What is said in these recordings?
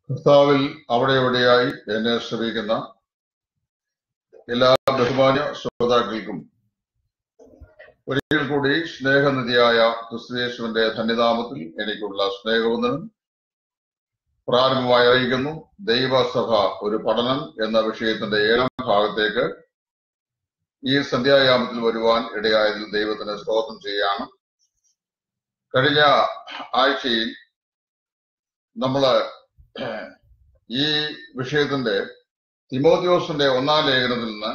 കർത്താവിൽ അവിടെ എവിടെയായി എന്നെ ശ്രമിക്കുന്ന എല്ലാ ബഹുമാന്യ ശ്രോതാക്കൾക്കും ഒരിക്കൽ കൂടി സ്നേഹനിധിയായ ക്രിസ്തുയേശുവിന്റെ ധന്യനാമത്തിൽ എനിക്കുള്ള സ്നേഹവന്ദനം പ്രാരംഭമായി അറിയിക്കുന്നു ദൈവസഭ ഒരു പഠനം എന്ന വിഷയത്തിന്റെ ഏഴാം ഭാഗത്തേക്ക് ഈ സന്ധ്യായാമത്തിൽ വരുവാൻ ഇടയായതിൽ ദൈവത്തിന് സ്തോത്രം ചെയ്യാണ് കഴിഞ്ഞ ആഴ്ചയിൽ നമ്മള് ഈ വിഷയത്തിന്റെ തിമോത്യോസിന്റെ ഒന്നാം ലേഖനത്തിൽ നിന്ന്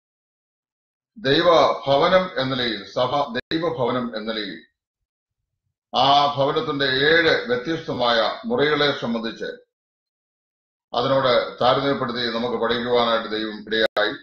ദൈവ ഭവനം എന്ന നിലയിൽ സഭ ദൈവഭവനം എന്ന നിലയിൽ ആ ഭവനത്തിന്റെ ഏഴ് വ്യത്യസ്തമായ മുറികളെ സംബന്ധിച്ച് അതിനോട് താരതമ്യപ്പെടുത്തി നമുക്ക് പഠിക്കുവാനായിട്ട് ദൈവം ഇടയായി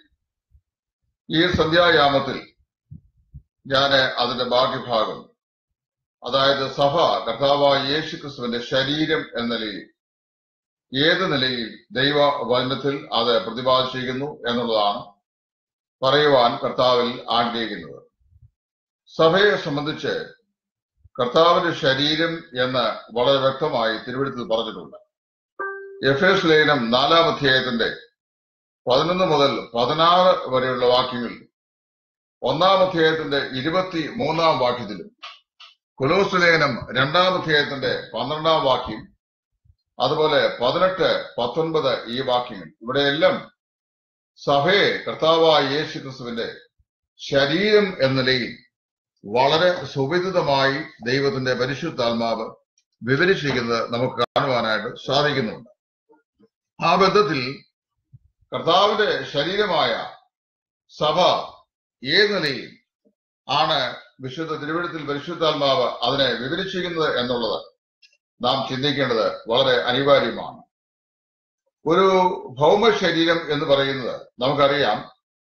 ഈ സന്ധ്യായാമത്തിൽ ഞാൻ അതിന്റെ ബാക്കി ഭാഗം അതായത് സഭ കർത്താവായ യേശു ക്രിസ്തുവിന്റെ ശരീരം എന്ന നിലയിൽ ഏത് നിലയിൽ ദൈവ വചനത്തിൽ അത് പ്രതിപാദിച്ചിരിക്കുന്നു എന്നുള്ളതാണ് പറയുവാൻ കർത്താവിൽ ആഗ്രഹിക്കുന്നത് സഭയെ സംബന്ധിച്ച് കർത്താവിന്റെ ശരീരം എന്ന് വളരെ വ്യക്തമായി തിരുവഴുത്തിൽ പറഞ്ഞിട്ടുണ്ട് എഫ് എസ് ലേനം നാലാം അധ്യായത്തിന്റെ പതിനൊന്ന് മുതൽ പതിനാറ് വരെയുള്ള വാക്യങ്ങളിൽ ഒന്നാം അധ്യായത്തിന്റെ ഇരുപത്തി മൂന്നാം വാക്യത്തിലും കുലോസ് ലേഖനം രണ്ടാം അധ്യായത്തിന്റെ പന്ത്രണ്ടാം വാക്യം അതുപോലെ പതിനെട്ട് പത്തൊൻപത് ഈ വാക്യങ്ങൾ ഇവിടെയെല്ലാം സഭയെ കർത്താവായ യേശു ക്രിസ്തുവിന്റെ ശരീരം എന്ന നിലയിൽ വളരെ സുവിദിതമായി ദൈവത്തിന്റെ പരിശുദ്ധാത്മാവ് വിവരിച്ചിരിക്കുന്നത് നമുക്ക് കാണുവാനായിട്ട് സാധിക്കുന്നുണ്ട് ആ ബന്ധത്തിൽ കർത്താവിന്റെ ശരീരമായ സഭ ഏത് നിലയിൽ ആണ് വിശുദ്ധ തിരുവഴുത്തിൽ പരിശുദ്ധാത്മാവ് അതിനെ വിവരിച്ചിരിക്കുന്നത് എന്നുള്ളത് നാം ചിന്തിക്കേണ്ടത് വളരെ അനിവാര്യമാണ് ഒരു ഭൗമ ശരീരം എന്ന് പറയുന്നത് നമുക്കറിയാം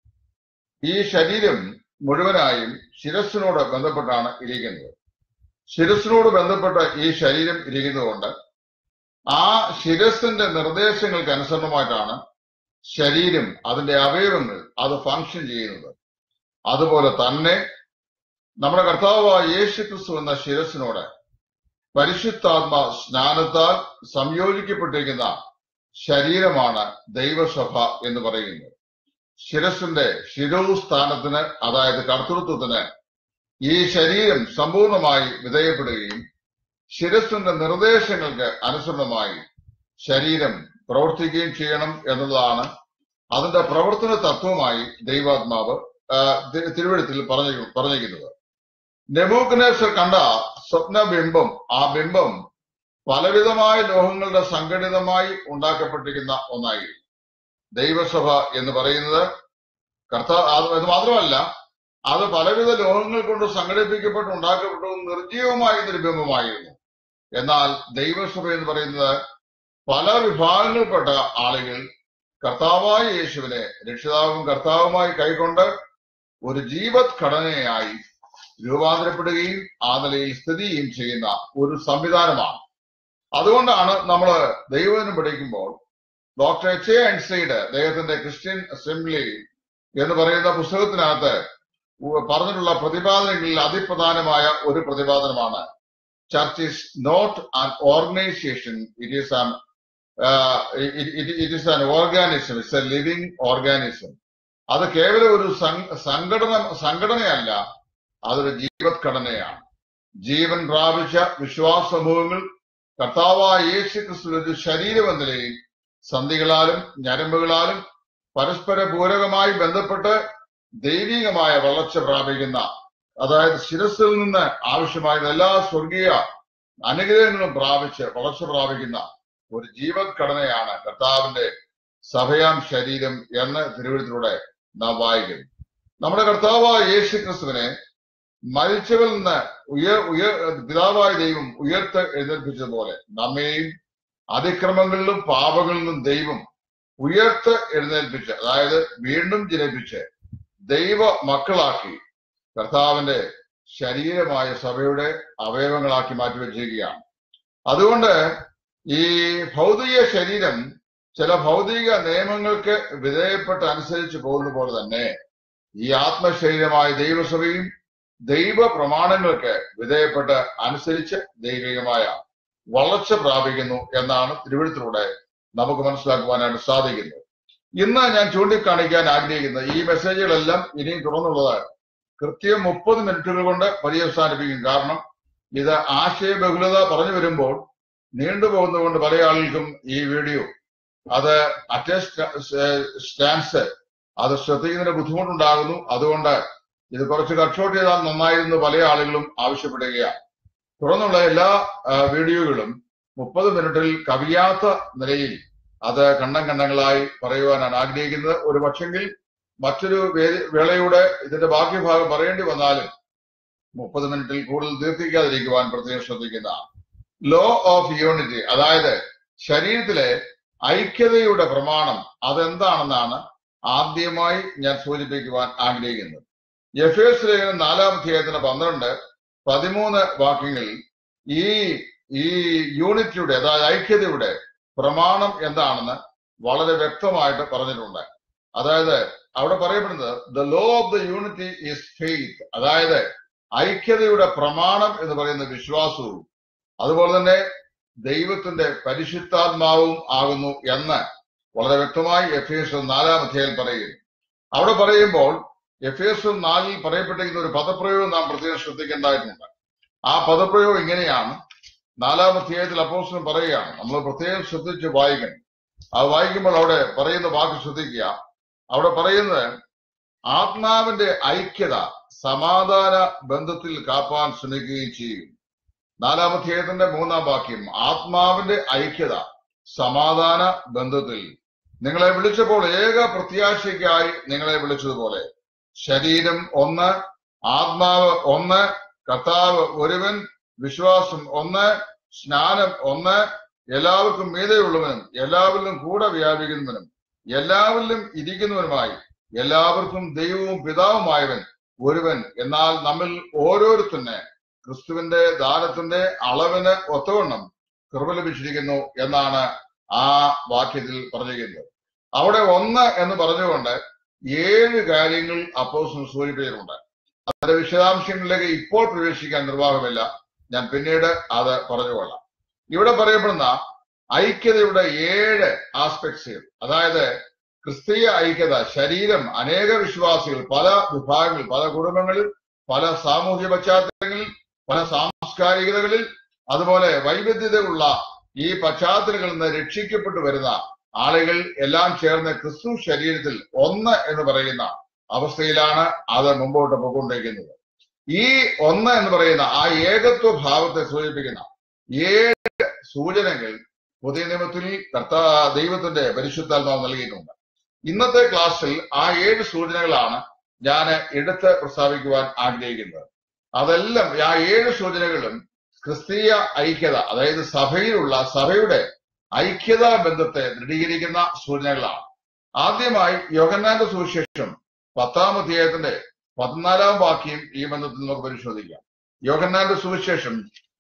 ഈ ശരീരം മുഴുവനായും ശിരസിനോട് ബന്ധപ്പെട്ടാണ് ഇരിക്കുന്നത് ശിരസിനോട് ബന്ധപ്പെട്ട ഈ ശരീരം ഇരിക്കുന്നതുകൊണ്ട് ആ ശിരസിന്റെ നിർദ്ദേശങ്ങൾക്ക് അനുസരണമായിട്ടാണ് ശരീരം അതിന്റെ അവയവങ്ങൾ അത് ഫങ്ഷൻ ചെയ്യുന്നത് അതുപോലെ തന്നെ നമ്മുടെ കർത്താവായ യേശു ക്രിസ്തു എന്ന ശിരസിനോട് പരിശുദ്ധാത്മ സ്നാനത്താൽ സംയോജിക്കപ്പെട്ടിരിക്കുന്ന ശരീരമാണ് ദൈവസഭ എന്ന് പറയുന്നത് ശിരസിന്റെ ശിരോസ്ഥാനത്തിന് അതായത് കർത്തൃത്വത്തിന് ഈ ശരീരം സമ്പൂർണമായി വിധേയപ്പെടുകയും ശിരസിന്റെ നിർദ്ദേശങ്ങൾക്ക് അനുസൃതമായി ശരീരം പ്രവർത്തിക്കുകയും ചെയ്യണം എന്നുള്ളതാണ് അതിന്റെ പ്രവർത്തന തത്വമായി ദൈവാത്മാവ് തിരുവഴുത്തിൽ പറഞ്ഞു പറഞ്ഞിരിക്കുന്നത് നെബൂക്കനേസർ കണ്ട സ്വപ്നബിംബം ആ ബിംബം പലവിധമായ ലോഹങ്ങളുടെ സംഘടിതമായി ഉണ്ടാക്കപ്പെട്ടിരിക്കുന്ന ഒന്നായി ദൈവസഭ എന്ന് പറയുന്നത് കർത്താ അത് മാത്രമല്ല അത് പലവിധ ലോഹങ്ങൾ കൊണ്ട് സംഘടിപ്പിക്കപ്പെട്ട് ഉണ്ടാക്കപ്പെട്ടു നിർജീവമായ ഒരു ബിംബമായിരുന്നു എന്നാൽ ദൈവസഭ എന്ന് പറയുന്നത് പല വിഭാഗങ്ങളിൽപ്പെട്ട ആളുകൾ കർത്താവായ യേശുവിനെ രക്ഷിതാവും കർത്താവുമായി കൈകൊണ്ട് ഒരു ജീവത് ഘടനയായി രൂപാന്തരപ്പെടുകയും ആ നിലയിൽ സ്ഥിതിയും ചെയ്യുന്ന ഒരു സംവിധാനമാണ് അതുകൊണ്ടാണ് നമ്മൾ ദൈവത്തിനും പഠിക്കുമ്പോൾ ഡോക്ടർ എച്ച് എ ഐൻസ്റ്റൈഡ് അദ്ദേഹത്തിന്റെ ക്രിസ്ത്യൻ അസംബ്ലി എന്ന് പറയുന്ന പുസ്തകത്തിനകത്ത് പറഞ്ഞിട്ടുള്ള പ്രതിപാദനങ്ങളിൽ അതിപ്രധാനമായ ഒരു പ്രതിപാദനമാണ് church is not an organisation it is an it is an organism it's a living organism അത് കേവലം ഒരു സംഘടന സംഘടനയല്ല അതൊരു ജീവത്ഘടനയാണ് ജീവൻ പ്രാപിച്ച വിശ്വാസ സമൂഹങ്ങൾ കർത്താവായ യേശു ക്രിസ്തു ഒരു ശരീരം എന്ന നിലയിൽ സന്ധികളാലും ഞരമ്പുകളാലും പരസ്പര പൂരകമായി ബന്ധപ്പെട്ട് ദൈവികമായ വളർച്ച പ്രാപിക്കുന്ന അതായത് ശിരസിൽ നിന്ന് ആവശ്യമായ എല്ലാ സ്വർഗീയ അനുഗ്രഹങ്ങളും പ്രാപിച്ച് വളർച്ച പ്രാപിക്കുന്ന ഒരു ജീവത്ഘടനയാണ് കർത്താവിന്റെ സഭയാം ശരീരം എന്ന് തിരുവഴുത്തിലൂടെ നാം വായിക്കുന്നു നമ്മുടെ കർത്താവായ യേശു ക്രിസ്തുവിനെ മരിച്ചവരിൽ നിന്ന് ഉയർ ഉയർ പിതാവായ ദൈവം ഉയർത്ത് എഴുന്നേൽപ്പിച്ചതുപോലെ നമ്മെയും അതിക്രമങ്ങളിലും പാപങ്ങളിലും ദൈവം ഉയർത്ത് എഴുന്നേൽപ്പിച്ച് അതായത് വീണ്ടും ജനിപ്പിച്ച് ദൈവ മക്കളാക്കി കർത്താവിന്റെ ശരീരമായ സഭയുടെ അവയവങ്ങളാക്കി മാറ്റിവെച്ചിരിക്കുകയാണ് അതുകൊണ്ട് ഈ ഭൗതിക ശരീരം ചില ഭൗതിക നിയമങ്ങൾക്ക് വിധേയപ്പെട്ട് അനുസരിച്ച് പോകുന്ന പോലെ തന്നെ ഈ ആത്മശരീരമായ ദൈവസഭയും ദൈവ പ്രമാണങ്ങൾക്ക് വിധേയപ്പെട്ട് അനുസരിച്ച് ദൈവികമായ വളർച്ച പ്രാപിക്കുന്നു എന്നാണ് തിരുവഴുത്തിലൂടെ നമുക്ക് മനസ്സിലാക്കുവാനായിട്ട് സാധിക്കുന്നത് ഇന്ന് ഞാൻ ചൂണ്ടിക്കാണിക്കാൻ ആഗ്രഹിക്കുന്ന ഈ മെസ്സേജുകളെല്ലാം ഇനിയും തുറന്നുള്ളത് കൃത്യം മുപ്പത് മിനിറ്റുകൾ കൊണ്ട് പര്യവസാനിപ്പിക്കും കാരണം ഇത് ആശയബഹുലത പറഞ്ഞു വരുമ്പോൾ നീണ്ടുപോകുന്നതുകൊണ്ട് പല ആളുകൾക്കും ഈ വീഡിയോ അത് അറ്റേ സ്റ്റാൻസ് അത് ശ്രദ്ധിക്കുന്നതിന് ബുദ്ധിമുട്ടുണ്ടാകുന്നു അതുകൊണ്ട് ഇത് കുറച്ച് കട്ട്ഷോട്ട് ചെയ്താൽ നന്നായിരുന്നു പല ആളുകളും ആവശ്യപ്പെടുകയാണ് തുടർന്നുള്ള എല്ലാ ആ, വീഡിയോകളും മുപ്പത് മിനിറ്റിൽ കവിയാത്ത നിലയിൽ അത് കണ്ണം കണ്ണങ്ങളായി പറയുവാനാണ് ആഗ്രഹിക്കുന്നത് ഒരു പക്ഷെങ്കിൽ മറ്റൊരു വേദി- വേളയുടെ ഇതിന്റെ ബാക്കി ഭാഗം പറയേണ്ടി വന്നാലും മുപ്പത് മിനിറ്റിൽ കൂടുതൽ ദീർഘിക്കാതിരിക്കുവാൻ പ്രത്യേകം ശ്രദ്ധിക്കുന്ന ലോ ഓഫ് യൂണിറ്റി അതായത് ശരീരത്തിലെ ഐക്യതയുടെ പ്രമാണം അതെന്താണെന്നാണ് ആദ്യമായി ഞാൻ സൂചിപ്പിക്കുവാൻ ആഗ്രഹിക്കുന്നത് എഫ് എസ് ലേഖനം നാലാം അധ്യായത്തിന് പന്ത്രണ്ട് പതിമൂന്ന് വാക്യങ്ങളിൽ ഈ ഈ യൂണിറ്റിയുടെ അതായത് ഐക്യതയുടെ പ്രമാണം എന്താണെന്ന് വളരെ വ്യക്തമായിട്ട് പറഞ്ഞിട്ടുണ്ട് അതായത് അവിടെ പറയപ്പെടുന്നത് the law of the unity is faith അതായത് ഐക്യതയുടെ പ്രമാണം എന്ന് പറയുന്ന വിശ്വാസവും അതുപോലെ തന്നെ ദൈവത്തിന്റെ പരിശുദ്ധാത്മാവും ആകുന്നു എന്ന് വളരെ വ്യക്തമായി എഫ് എസ് നാലാം അധ്യായം പറയുന്നു അവിടെ പറയുമ്പോൾ എഫ് എസ് നാലിൽ പറയപ്പെട്ടിരിക്കുന്ന ഒരു പദപ്രയോഗം നാം പ്രത്യേകം ശ്രദ്ധിക്കേണ്ടതായിട്ടുണ്ട് ആ പദപ്രയോഗം ഇങ്ങനെയാണ് നാലാം അധ്യായത്തിൽ അപ്പോസ്തലൻ പറയുകയാണ് നമ്മൾ പ്രത്യേകം ശ്രദ്ധിച്ച് വായിക്കണം അത് വായിക്കുമ്പോൾ അവിടെ പറയുന്ന വാക്ക് ശ്രദ്ധിക്കുക അവിടെ പറയുന്നത് ആത്മാവിന്റെ ഐക്യത സമാധാന ബന്ധത്തിൽ കാപ്പാൻ ശ്രമിക്കുകയും ചെയ്യും നാലാം അധ്യായത്തിന്റെ മൂന്നാം വാക്യം ആത്മാവിന്റെ ഐക്യത സമാധാന ബന്ധത്തിൽ നിങ്ങളെ വിളിച്ചപ്പോൾ ഏക പ്രത്യാശയ്ക്കായി നിങ്ങളെ വിളിച്ചതുപോലെ ശരീരം ഒന്ന് ആത്മാവ് ഒന്ന് കർത്താവ് ഒരുവൻ വിശ്വാസം ഒന്ന് സ്നാനം ഒന്ന് എല്ലാവർക്കും മീതെയുള്ളവനും എല്ലാവരിലും കൂടെ വ്യാപിക്കുന്നവനും എല്ലാവരിലും ഇരിക്കുന്നവനുമായി എല്ലാവർക്കും ദൈവവും പിതാവുമായവൻ ഒരുവൻ എന്നാൽ നമ്മിൽ ഓരോരുത്തന്നെ ക്രിസ്തുവിന്റെ ദാനത്തിന്റെ അളവിന് ഒത്തവണ്ണം കൃപ ലഭിച്ചിരിക്കുന്നു എന്നാണ് ആ വാക്യത്തിൽ പറഞ്ഞിരിക്കുന്നത് അവിടെ ഒന്ന് എന്ന് പറഞ്ഞുകൊണ്ട് ഏഴ് കാര്യങ്ങൾ അപ്പോസ്തലൻ സൂചിപ്പിച്ചിട്ടുണ്ട് അതിന്റെ വിശദാംശങ്ങളിലേക്ക് ഇപ്പോൾ പ്രവേശിക്കാൻ നിർവാഹമില്ല ഞാൻ പിന്നീട് അത് പറഞ്ഞുകൊള്ളാം ഇവിടെ പറയപ്പെടുന്ന ഐക്യതയുടെ ഏഴ് ആസ്പെക്ട്സുകൾ അതായത് ക്രിസ്തീയ ഐക്യത ശരീരം അനേക വിശ്വാസികൾ പല വിഭാഗങ്ങളിൽ പല കുടുംബങ്ങളിൽ പല സാമൂഹ്യ പശ്ചാത്തലങ്ങളിൽ പല സാംസ്കാരികതകളിൽ അതുപോലെ വൈവിധ്യതയുള്ള ഈ പശ്ചാത്തലങ്ങളിൽ നിന്ന് രക്ഷിക്കപ്പെട്ടു വരുന്ന ആളുകൾ എല്ലാം ചേർന്ന് ക്രിസ്തു ശരീരത്തിൽ ഒന്ന് എന്ന് പറയുന്ന അവസ്ഥയിലാണ് അത് മുമ്പോട്ട് പോയിക്കൊണ്ടിരിക്കുന്നത് ഈ ഒന്ന് എന്ന് പറയുന്ന ആ ഏകത്വ ഭാവത്തെ സൂചിപ്പിക്കുന്ന ഏഴ് സൂചനകൾ പുതിയ നിയമത്തിൽ കർത്താ ദൈവത്തിന്റെ പരിശുദ്ധാത്മാവ് നൽകിയിട്ടുണ്ട് ഇന്നത്തെ ക്ലാസ്സിൽ ആ ഏഴ് സൂചനകളാണ് ഞാൻ എടുത്ത് പ്രസ്താവിക്കുവാൻ ആഗ്രഹിക്കുന്നത് അതെല്ലാം ആ ഏഴ് സൂചനകളും ക്രിസ്തീയ ഐക്യത അതായത് സഭയിലുള്ള സഭയുടെ ഐക്യതാ ബന്ധത്തെ ദൃഢീകരിക്കുന്ന സൂചനകളാണ് ആദ്യമായി യോഹന്നാന്റെ സുവിശേഷം പത്താം അധ്യായത്തിന്റെ പതിനാലാം വാക്യം ഈ ബന്ധത്തിൽ നമുക്ക് പരിശോധിക്കാം യോഹന്നാന്റെ സുവിശേഷം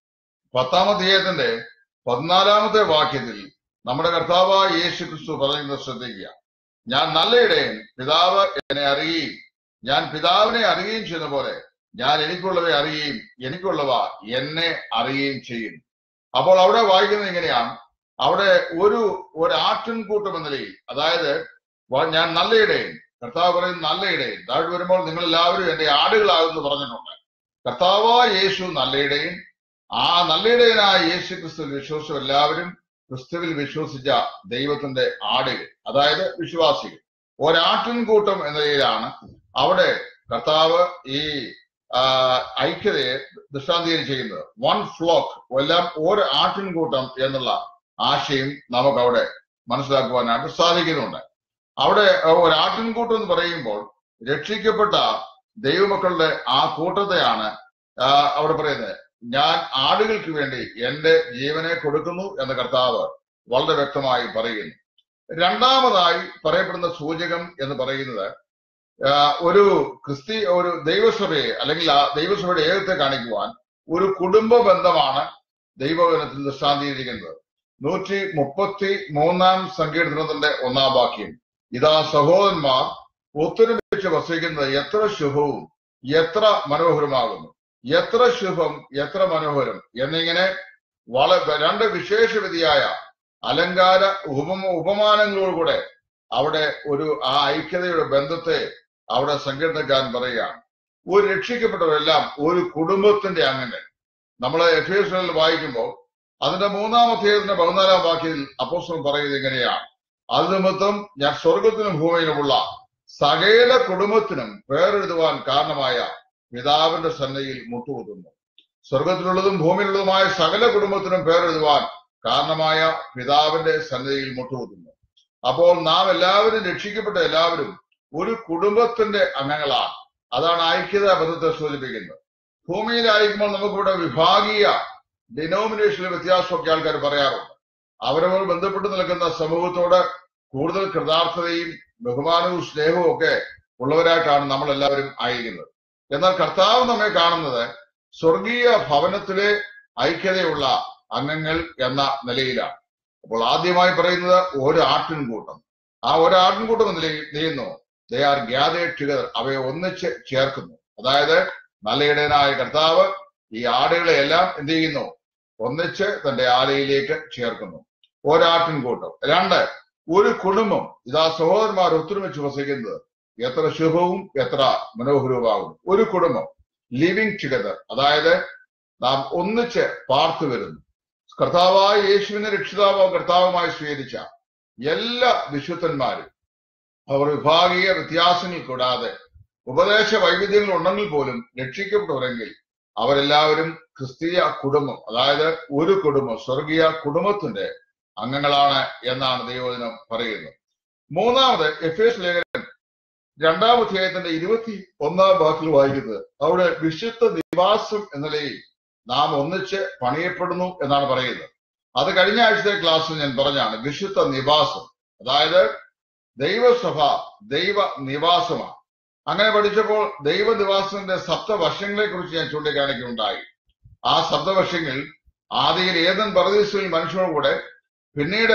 പത്താം അധ്യായത്തിന്റെ പതിനാലാമത്തെ വാക്യത്തിൽ നമ്മുടെ കർത്താവായ യേശു ക്രിസ്തു പറയുന്നത് ശ്രദ്ധിക്കുക ഞാൻ നല്ല ഇടയൻ പിതാവ് എന്നെ അറിയുകയും ഞാൻ പിതാവിനെ അറിയുകയും ചെയ്യുന്ന പോലെ ഞാൻ എനിക്കുള്ളവയെ അറിയുകയും എനിക്കുള്ളവ എന്നെ അറിയുകയും ചെയ്യും അപ്പോൾ അവിടെ വായിക്കുന്നത് ഇങ്ങനെയാണ് അവിടെ ഒരു ഒരു ആട്ടിൻകൂട്ടം എന്ന നിലയിൽ അതായത് വ- ഞാൻ നല്ല ഇടയൻ കർത്താവ് പറയുന്നത് നല്ല ഇടയൻ താഴെ വരുമ്പോൾ നിങ്ങൾ എല്ലാവരും എന്റെ ആടുകളാകുമെന്ന് പറഞ്ഞിട്ടുണ്ട് കർത്താവായ യേശു നല്ല ഇടയൻ ആ നല്ല ഇടയനായ യേശു ക്രിസ്തുവിൽ വിശ്വസിച്ച എല്ലാവരും ക്രിസ്തുവിൽ വിശ്വസിച്ച ദൈവത്തിന്റെ ആടുകൾ അതായത് വിശ്വാസികൾ ഒരാട്ടിൻകൂട്ടം എന്ന നിലയിലാണ് അവിടെ കർത്താവ് ഈ ആ, ഐക്യതയെ ദൃഷ്ടാന്തീകരിച്ച് ചെയ്യുന്നത് വൺ ഫ്ലോക്ക് എല്ലാം ഒരു ആട്ടിൻകൂട്ടം എന്നുള്ള ആശയം നമുക്ക് അവിടെ മനസ്സിലാക്കുവാനായിട്ട് സാധിക്കുന്നുണ്ട് അവിടെ ഒരു ആട്ടിൻകൂട്ടം എന്ന് പറയുമ്പോൾ രക്ഷിക്കപ്പെട്ട ദൈവമക്കളുടെ ആ കൂട്ടത്തെയാണ് ആ, അവിടെ പറയുന്നത് ഞാൻ ആടുകൾക്ക് വേണ്ടി എന്റെ ജീവനെ കൊടുക്കുന്നു എന്ന് കർത്താവ് വളരെ വ്യക്തമായി പറയുന്നു രണ്ടാമതായി പറയപ്പെടുന്ന സൂചകം എന്ന് പറയുന്നത് ആ, ഒരു ക്രിസ്തി ഒരു ദൈവസഭയെ അല്ലെങ്കിൽ ആ ദൈവസഭയുടെ ഏകത്തെ കാണിക്കുവാൻ ഒരു കുടുംബ ബന്ധമാണ് ദൈവവചനത്തിൽ ദൃഷ്ടാന്തീകരിക്കുന്നത് നൂറ്റി മുപ്പത്തി മൂന്നാം സങ്കീർത്തനത്തിന്റെ ഒന്നാം വാക്യം ഇതാ സഹോദരന്മാർ ഒത്തൊരുമിച്ച് വസിക്കുന്നത് എത്ര ശുഭവും എത്ര മനോഹരമാകുന്നു എത്ര ശുഭം എത്ര മനോഹരം എന്നിങ്ങനെ വളരെ രണ്ട് വിശേഷവിധിയായ അലങ്കാര ഉപമ ഉപമാനങ്ങളോടുകൂടെ അവിടെ ഒരു ആ ഐക്യതയുടെ ബന്ധത്തെ അവിടെ സങ്കീർണക്കാരൻ പറയുകയാണ് ഒരു രക്ഷിക്കപ്പെട്ടവരെല്ലാം ഒരു കുടുംബത്തിന്റെ അംഗങ്ങൾ നമ്മൾ എഫ് എസ് വായിക്കുമ്പോൾ അതിന്റെ മൂന്നാം അധ്യായത്തിന്റെ പതിനാലാം വാക്യത്തിൽ അപ്പോസ്തലൻ പറയുന്നത് എങ്ങനെയാണ് അത് നിമിത്തം ഞാൻ സ്വർഗത്തിനും ഭൂമിയിലുമുള്ള സകല കുടുംബത്തിനും പേരെഴുതുവാൻ കാരണമായ പിതാവിന്റെ സന്നയിൽ മുട്ടുകുത്തുന്നു സ്വർഗത്തിലുള്ളതും ഭൂമിയിലുള്ളതുമായ സകല കുടുംബത്തിനും പേരെഴുതുവാൻ കാരണമായ പിതാവിന്റെ സന്നദ്ധയിൽ മുട്ടുകുത്തുന്നു അപ്പോൾ നാം എല്ലാവരും രക്ഷിക്കപ്പെട്ട എല്ലാവരും ഒരു കുടുംബത്തിന്റെ അംഗങ്ങളാണ് അതാണ് ഐക്യത ബന്ധത്തെ സൂചിപ്പിക്കുന്നത് ഭൂമിയിലായിരിക്കുമ്പോൾ നമുക്കിവിടെ വിഭാഗീയ ഡിനോമിനേഷനിലെ വ്യത്യാസമൊക്കെ ആൾക്കാർ പറയാറുണ്ട് അവരവർ ബന്ധപ്പെട്ട് നിൽക്കുന്ന സമൂഹത്തോട് കൂടുതൽ കൃതാർത്ഥതയും ബഹുമാനവും സ്നേഹവും ഒക്കെ ഉള്ളവരായിട്ടാണ് നമ്മൾ എല്ലാവരും ആയിരിക്കുന്നത് എന്നാൽ കർത്താവ് നമ്മെ കാണുന്നത് സ്വർഗീയ ഭവനത്തിലെ ഐക്യതയുള്ള അംഗങ്ങൾ എന്ന നിലയിലാണ് അപ്പോൾ ആദ്യമായി പറയുന്നത് ഒരു ആട്ടിൻകൂട്ടം ആ ഒരു ആട്ടിൻകൂട്ടം എന്ന നിലയിൽ ചെയ്യുന്നു ദേ ആർ ഗ്യാതേഡ് ടുഗദർ അവയെ ഒന്നിച്ച് ചേർക്കുന്നു അതായത് നല്ല ഇടയനായ കർത്താവ് ഈ ആടുകളെ എല്ലാം എന്ത് ചെയ്യുന്നു ഒന്നിച്ച് തന്റെ ആലയിലേക്ക് ചേർക്കുന്നു ഒരാട്ടിൻകൂട്ടം രണ്ട് ഒരു കുടുംബം ഇതാ സഹോദരന്മാർ ഒത്തൊരുമിച്ച് വസിക്കുന്നത് എത്ര ശുഭവും എത്ര മനോഹരവുമാകുന്നു ഒരു കുടുംബം ലിവിങ് ടുഗദർ അതായത് നാം ഒന്നിച്ച് പാർത്തു വരുന്നു കർത്താവായ യേശുവിനെ രക്ഷിതാവോ കർത്താവുമായി സ്വീകരിച്ച എല്ലാ വിശുദ്ധന്മാരും അവർ വിഭാഗീയ വ്യത്യാസങ്ങൾ കൂടാതെ ഉപദേശ വൈവിധ്യങ്ങൾ ഉണ്ടെങ്കിൽ പോലും രക്ഷിക്കപ്പെട്ടവരെങ്കിൽ അവരെല്ലാവരും ക്രിസ്തീയ കുടുംബം അതായത് ഒരു കുടുംബം സ്വർഗീയ കുടുംബത്തിന്റെ അംഗങ്ങളാണ് എന്നാണ് ദൈവദിനം പറയുന്നത് മൂന്നാമത് എഫ് എസ് ലേഖനം രണ്ടാം അധ്യായത്തിന്റെ ഇരുപത്തി ഒന്നാം വാക്കിൽ വായിക്കുന്നത് അവിടെ വിശുദ്ധ നിവാസം എന്ന നിലയിൽ നാം ഒന്നിച്ച് പണിയപ്പെടുന്നു എന്നാണ് പറയുന്നത് അത് കഴിഞ്ഞ ആഴ്ചത്തെ ക്ലാസ്സിൽ ഞാൻ പറഞ്ഞാണ് വിശുദ്ധ നിവാസം അതായത് ദൈവസഭ ദൈവ നിവാസമാണ് അങ്ങനെ പഠിച്ചപ്പോൾ ദൈവനിവാസത്തിന്റെ സപ്തവശങ്ങളെ കുറിച്ച് ഞാൻ ചൂണ്ടിക്കാണിക്കുകയുണ്ടായി ആ സപ്തവശങ്ങൾ ആദ്യയിൽ ഏതൻ പരദേശിൽ മനുഷ്യരോടുകൂടെ പിന്നീട്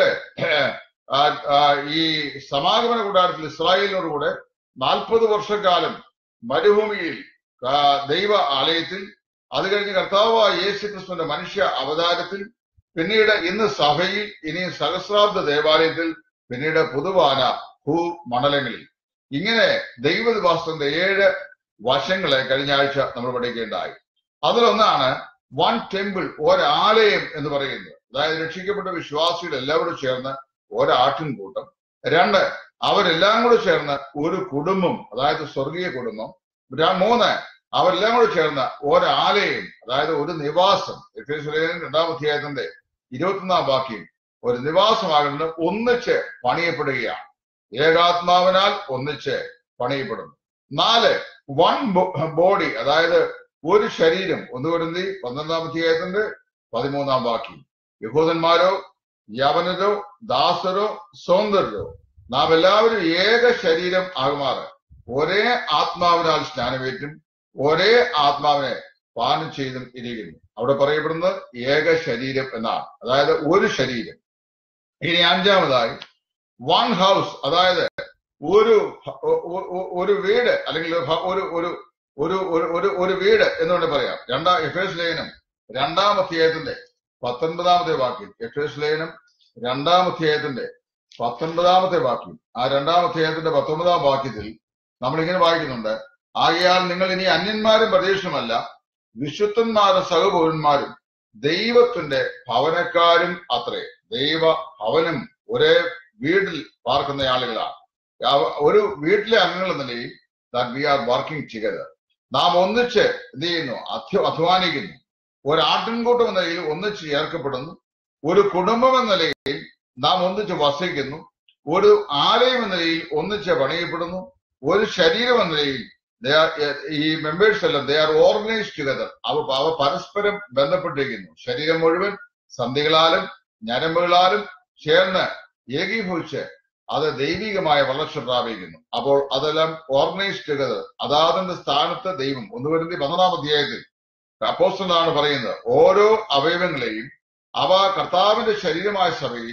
ആ, ആ, ഈ സമാഗമന കൂടാരത്തിൽ ഇസ്രായേലിനോടുകൂടെ നാൽപ്പത് വർഷക്കാലം മരുഭൂമിയിൽ ആ, ദൈവ ആലയത്തിൽ അത് കഴിഞ്ഞ് കർത്താവായ യേശു ക്രിസ്തുവിന്റെ മനുഷ്യ അവതാരത്തിൽ പിന്നീട് ഇന്ന് സഭയിൽ ഇനി സഹസ്രാബ്ദ ദേവാലയത്തിൽ പിന്നീട് പുതുവാന ഭൂമണ്ഡലങ്ങളിൽ ഇങ്ങനെ ദൈവനിവാസത്തിന്റെ ഏഴ് വശങ്ങളെ കഴിഞ്ഞ ആഴ്ച നമ്മൾ പഠിക്കേണ്ടായി അതിലൊന്നാണ് വൺ ടെമ്പിൾ ഒരാലയം എന്ന് പറയുന്നത് അതായത് രക്ഷിക്കപ്പെട്ട വിശ്വാസികൾ എല്ലാവരും ചേർന്ന് ഒരാട്ടിൻകൂട്ടം രണ്ട് അവരെല്ലാം കൂടെ ചേർന്ന് ഒരു കുടുംബം അതായത് സ്വർഗീയ കുടുംബം ര- മൂന്ന് അവരെല്ലാം കൂടെ ചേർന്ന് ഒരാലയം അതായത് ഒരു നിവാസം എഫേസ്യ ലേഖനം രണ്ടാം അധ്യായത്തിന്റെ ഇരുപത്തിയൊന്നാം വാക്യം ഒരു നിവാസമാകുന്നത് ഒന്നിച്ച് പണിയപ്പെടുകയാണ് ഏകാത്മാവിനാൽ ഒന്നിച്ച് പണിയപ്പെടുന്നു നാല് വൺ ബോഡി അതായത് ഒരു ശരീരം ഒന്ന് വരുന്നി പന്ത്രണ്ടാം അധ്യായത്തിന്റെ പതിമൂന്നാം വാക്യം യഹൂദന്മാരോ യവനരോ ദാസരോ സ്വതന്ത്രരോ നാം എല്ലാവരും ഏക ശരീരം ആകുമാറ് ഒരേ ആത്മാവിനാൽ സ്നാനമേറ്റും ഒരേ ആത്മാവിനെ പാനം ചെയ്തും ഇരിക്കുന്നു അവിടെ പറയപ്പെടുന്നത് ഏക ശരീരം എന്നാണ് അതായത് ഒരു ശരീരം ഇനി അഞ്ചാമതായി വൺ ഹൗസ് അതായത് ഒരു ഒ- ഒ- ഒ- ഒരു വീട് അല്ലെങ്കിൽ ഒരു ഹ- ഒരു ഒരു ഒരു ഒരു ഒരു ഒരു വീട് എന്നുകൊണ്ട് പറയാം രണ്ടാം എഫ് എസ് ലേഖനം രണ്ടാം അധ്യായത്തിന്റെ പത്തൊൻപതാമത്തെ വാക്യം എഫ് എസ് ലേഖനം രണ്ടാം അധ്യായത്തിന്റെ പത്തൊൻപതാമത്തെ വാക്യം ആ രണ്ടാം അധ്യായത്തിന്റെ പത്തൊമ്പതാം വാക്യത്തിൽ നമ്മൾ ഇങ്ങനെ വായിക്കുന്നുണ്ട് ആകയാൽ നിങ്ങൾ ഇനി അന്യന്മാരും പ്രദേശമല്ല വിശുദ്ധന്മാരും സഹപൗരന്മാരും ദൈവത്തിന്റെ ഭവനക്കാരും അത്രേ ദൈവ ഭവനും ഒരേ വീട്ടിൽ പാർക്കുന്ന ആളുകളാണ് അവ- ഒരു വീട്ടിലെ അംഗങ്ങൾ എന്ന നിലയിൽ that we are working together നാം ഒന്നിച്ച് എന്ത് ചെയ്യുന്നു അധ്യ അധ്വാനിക്കുന്നു ഒരു ആട്ടിൻകൂട്ടം എന്ന നിലയിൽ ഒന്നിച്ച് ചേർക്കപ്പെടുന്നു ഒരു കുടുംബം എന്ന നിലയിൽ നാം ഒന്നിച്ച് വസിക്കുന്നു ഒരു ആലയം എന്ന നിലയിൽ ഒന്നിച്ച് പണിയപ്പെടുന്നു ഒരു ശരീരം എന്ന നിലയിൽ they are, eh, ഈ മെമ്പേഴ്സ് എല്ലാം ദേ ആർ ഓർഗനൈസ്ഡ് ടുഗദർ അവ അവ പരസ്പരം ബന്ധപ്പെട്ടിരിക്കുന്നു ശരീരം മുഴുവൻ സന്ധികളാലും ഞരമ്പുകളാലും ചേർന്ന് ഏകീഭവിച്ച് അത് ദൈവികമായ വളർച്ച പ്രാപിക്കുന്നു അപ്പോൾ അതെല്ലാം ഓർഗനൈസ്ഡ് ടുഗദർ അതാതിന്റെ സ്ഥാനത്ത് ദൈവം ഒന്ന് വരുന്ന പന്ത്രണ്ടാം അധ്യായത്തിൽ അപ്പോസ്റ്റലാണ് പറയുന്നത് ഓരോ അവയവങ്ങളെയും അവ കർത്താവിന്റെ ശരീരമായ സഭയിൽ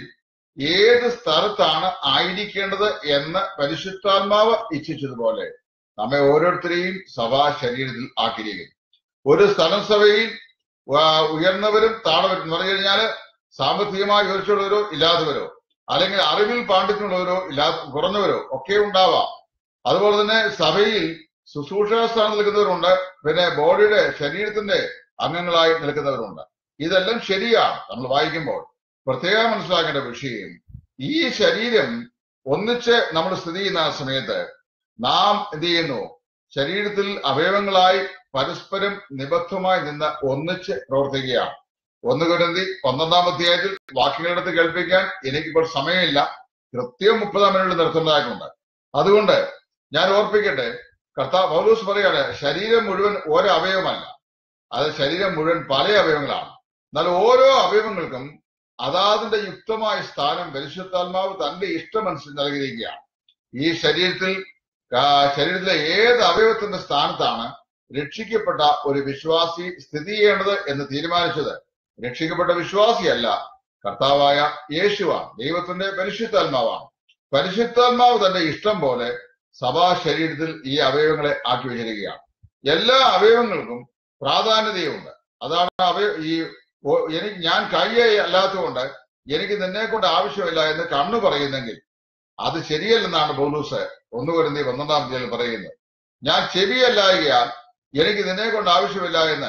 ഏത് സ്ഥലത്താണ് ആയിരിക്കേണ്ടത് എന്ന് പരിശുദ്ധാത്മാവ് ഇച്ഛിച്ചതുപോലെ നമ്മെ ഓരോരുത്തരെയും സഭാ ശരീരത്തിൽ ആക്കിയിരിക്കുന്നു ഒരു സ്ഥലം സഭയിൽ ആ, ഉയർന്നവരും താണവരും എന്ന് പറഞ്ഞു കഴിഞ്ഞാല് സാമ്പത്തികമായി ഉയർച്ചയുള്ളവരോ ഇല്ലാത്തവരോ അല്ലെങ്കിൽ അറിവിൽ പാണ്ഡിത്യമുള്ളവരോ ഇല്ലാ കുറഞ്ഞവരോ ഒക്കെ ഉണ്ടാവാം അതുപോലെ തന്നെ സഭയിൽ ശുശ്രൂഷ സ്ഥാനം നിൽക്കുന്നവരുണ്ട് പിന്നെ ബോഡിയുടെ ശരീരത്തിന്റെ അംഗങ്ങളായി നിൽക്കുന്നവരുണ്ട് ഇതെല്ലാം ശരിയാണ് നമ്മൾ വായിക്കുമ്പോൾ പ്രത്യേകം മനസ്സിലാക്കേണ്ട വിഷയം ഈ ശരീരം ഒന്നിച്ച് നമ്മൾ സ്ഥിതി ചെയ്യുന്ന ആ സമയത്ത് നാം എന്ത് ചെയ്യുന്നു ശരീരത്തിൽ അവയവങ്ങളായി പരസ്പരം നിബദ്ധമായി നിന്ന് ഒന്നിച്ച് പ്രവർത്തിക്കുകയാണ് ഒന്ന് കുരുന്തി പന്ത്രണ്ടാം അധ്യായത്തിൽ വാക്യങ്ങളെടുത്ത് കേൾപ്പിക്കാൻ എനിക്കിപ്പോൾ സമയമില്ല കൃത്യം മുപ്പതാം മിനിറ്റ് നിർത്തേണ്ടതായിട്ടുണ്ട് അതുകൊണ്ട് ഞാൻ ഓർപ്പിക്കട്ടെ കർത്താവ് പൗലൂസ് പറയാണ് ശരീരം മുഴുവൻ ഓരോ അവയവമല്ല അത് ശരീരം മുഴുവൻ പല അവയവങ്ങളാണ് എന്നാൽ ഓരോ അവയവങ്ങൾക്കും അതാതിന്റെ യുക്തമായ സ്ഥാനം പരിശുദ്ധാത്മാവ് തന്റെ ഇഷ്ടമനുസരിച്ച് നൽകിയിരിക്കുകയാണ് ഈ ശരീരത്തിൽ ആ, ശരീരത്തിലെ ഏത് അവയവത്തിന്റെ സ്ഥാനത്താണ് രക്ഷിക്കപ്പെട്ട ഒരു വിശ്വാസി സ്ഥിതി ചെയ്യേണ്ടത് എന്ന് തീരുമാനിച്ചത് രക്ഷിക്കപ്പെട്ട വിശ്വാസിയല്ല കർത്താവായ യേശുവാണ് ദൈവത്തിന്റെ പരിശുദ്ധാത്മാവാണ് പരിശുദ്ധാത്മാവ് തന്റെ ഇഷ്ടം പോലെ സഭാ ശരീരത്തിൽ ഈ അവയവങ്ങളെ ആക്കി വെച്ചിരിക്കുകയാണ് എല്ലാ അവയവങ്ങൾക്കും പ്രാധാന്യതയുണ്ട് അതാണ് അവയ ഈ ഓ- എനിക്ക് ഞാൻ കയ്യെ അല്ലാത്തതുകൊണ്ട് എനിക്ക് നിന്നെ കൊണ്ട് ആവശ്യമില്ല എന്ന് കണ്ണു പറയുന്നെങ്കിൽ അത് ശരിയല്ലെന്നാണ് പൗലൂസ് ഒന്ന് വരുന്ന പന്ത്രണ്ടാം തീയതി പറയുന്നത് ഞാൻ ചെവിയല്ലായകയാൽ എനിക്ക് നിന്നെ കൊണ്ട് ആവശ്യമില്ല എന്ന്